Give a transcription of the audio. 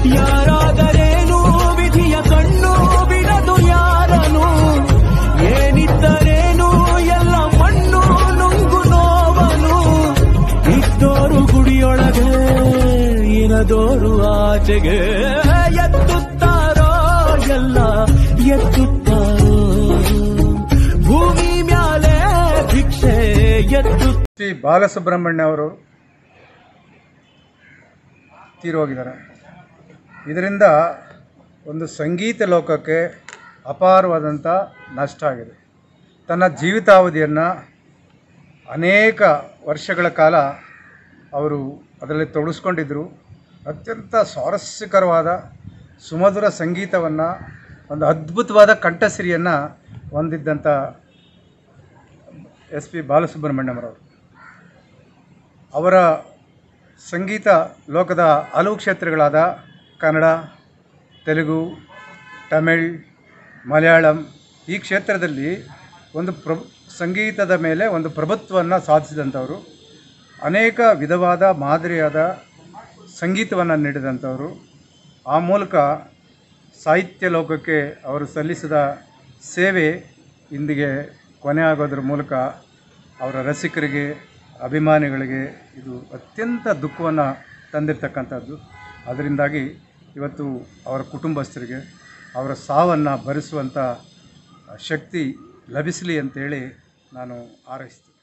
ಯಾರಾದರೇನು ವಿಧಿಯ ಕಣ್ಣು ಬಿಡದು ಯಾರನು ಏನಿದ್ದರೇನು ಎಲ್ಲ ಮಣ್ಣು ನುಂಗು ನೋವನು ಇದ್ದೋರು ಗುಡಿಯೊಳಗೆ ಇರದೋರು ಆಚೆಗೆ ಎತ್ತುತ್ತಾರೋ ಎಲ್ಲ ಎತ್ತುತ್ತಾರೋ ಭೂಮಿ ಮ್ಯಾಲೆ ಭಿಕ್ಷೆ ಎತ್ತು ಶ್ರೀ ಬಾಲಸುಬ್ರಹ್ಮಣ್ಯ ಅವರು ತೀರೋಗಿದ್ದಾರೆ ಇದರಿಂದ ಒಂದು ಸಂಗೀತ ಲೋಕಕ್ಕೆ ಅಪಾರವಾದಂಥ ನಷ್ಟ ಆಗಿದೆ ತನ್ನ ಜೀವಿತಾವಧಿಯನ್ನು ಅನೇಕ ವರ್ಷಗಳ ಕಾಲ ಅವರು ಅದರಲ್ಲಿ ತೊಡಗಿಸ್ಕೊಂಡಿದ್ದರು ಅತ್ಯಂತ ಸ್ವಾರಸ್ಯಕರವಾದ ಸುಮಧುರ ಸಂಗೀತವನ್ನು ಒಂದು ಅದ್ಭುತವಾದ ಕಂಠಸಿರಿಯನ್ನು ಹೊಂದಿದ್ದಂಥ ಎಸ್ ಪಿ ಬಾಲಸುಬ್ರಹ್ಮಣ್ಯಮರವರು ಅವರ ಸಂಗೀತ ಲೋಕದ ಹಲವು ಕ್ಷೇತ್ರಗಳಾದ ಕನ್ನಡ ತೆಲುಗು ತಮಿಳ್ ಮಲಯಾಳಂ ಈ ಕ್ಷೇತ್ರದಲ್ಲಿ ಒಂದು ಪ್ರ ಸಂಗೀತದ ಮೇಲೆ ಒಂದು ಪ್ರಭುತ್ವವನ್ನು ಸಾಧಿಸಿದಂಥವರು ಅನೇಕ ವಿಧವಾದ ಮಾದರಿಯಾದ ಸಂಗೀತವನ್ನು ನೀಡಿದಂಥವರು ಆ ಮೂಲಕ ಸಾಹಿತ್ಯ ಲೋಕಕ್ಕೆ ಅವರು ಸಲ್ಲಿಸಿದ ಸೇವೆ ಇಂದಿಗೆ ಕೊನೆ ಆಗೋದ್ರ ಮೂಲಕ ಅವರ ರಸಿಕರಿಗೆ ಅಭಿಮಾನಿಗಳಿಗೆ ಇದು ಅತ್ಯಂತ ದುಃಖವನ್ನು ತಂದಿರತಕ್ಕಂಥದ್ದು ಅದರಿಂದಾಗಿ ಇವತ್ತು ಅವರ ಕುಟುಂಬಸ್ಥರಿಗೆ ಅವರ ಸಾವನ್ನು ಭರಿಸುವಂಥ ಶಕ್ತಿ ಲಭಿಸಲಿ ಅಂತೇಳಿ ನಾನು ಹಾರೈಸ್ತೀನಿ